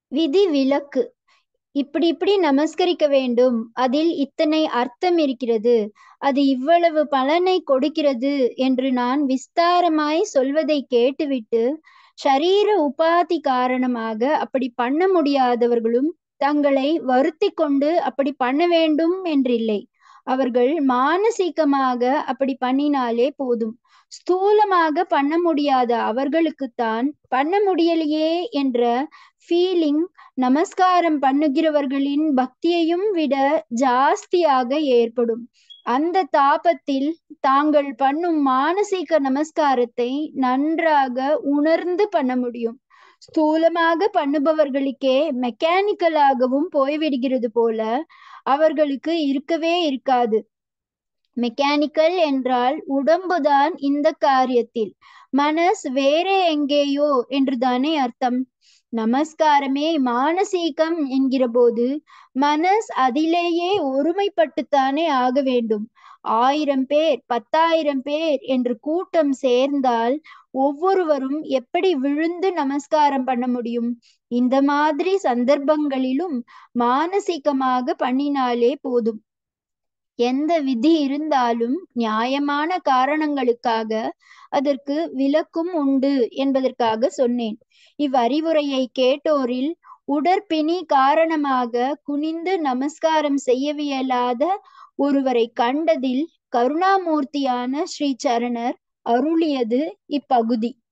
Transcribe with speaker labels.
Speaker 1: விதி விலக்கு இப்படி இப்படி நமஸ்கரிக்க வேண்டும் அதில் இத்தனை அர்த்தம் இருக்கிறது அது இவ்வளவு பலனை கொடுக்கிறது என்று நான் விஸ்தாரமாய் சொல்வதை கேட்டுவிட்டு ஷரீர உபாதி காரணமாக அப்படி பண்ண முடியாதவர்களும் தங்களை வருத்தி கொண்டு அப்படி பண்ண வேண்டும் என்றில்லை அவர்கள் மானசீகமாக அப்படி பண்ணினாலே போதும் ஸ்தூலமாக பண்ண முடியாத அவர்களுக்குத்தான் பண்ண முடியலையே என்ற ஃபீலிங் நமஸ்காரம் பண்ணுகிறவர்களின் பக்தியையும் விட ஜாஸ்தியாக ஏற்படும் அந்த தாபத்தில் தாங்கள் பண்ணும் மானசீக நமஸ்காரத்தை நன்றாக உணர்ந்து பண்ண முடியும் ஸ்தூலமாக பண்ணுபவர்களுக்கே மெக்கானிக்கலாகவும் போய்விடுகிறது போல அவர்களுக்கு இருக்கவே இருக்காது மெக்கானிக்கல் என்றால் உடம்புதான் இந்த காரியத்தில் மனஸ் வேற எங்கேயோ என்றுதானே அர்த்தம் நமஸ்காரமே மானசீகம் என்கிற போது மனஸ் அதிலேயே ஒருமைப்பட்டுத்தானே ஆக வேண்டும் ஆயிரம் பேர் பத்தாயிரம் பேர் என்று கூட்டம் சேர்ந்தால் ஒவ்வொருவரும் எப்படி விழுந்து நமஸ்காரம் பண்ண முடியும் இந்த மாதிரி சந்தர்ப்பங்களிலும் மானசீகமாக பண்ணினாலே போதும் எந்த விதி இருந்தாலும் நியாயமான காரணங்களுக்காக அதற்கு விலக்கும் உண்டு என்பதற்காக சொன்னேன் இவ்வறிவுரையை கேட்டோரில் உடற்பிணி காரணமாக குனிந்து நமஸ்காரம் செய்யவியலாத ஒருவரை கண்டதில் கருணாமூர்த்தியான ஸ்ரீ சரணர் அருளியது இப்பகுதி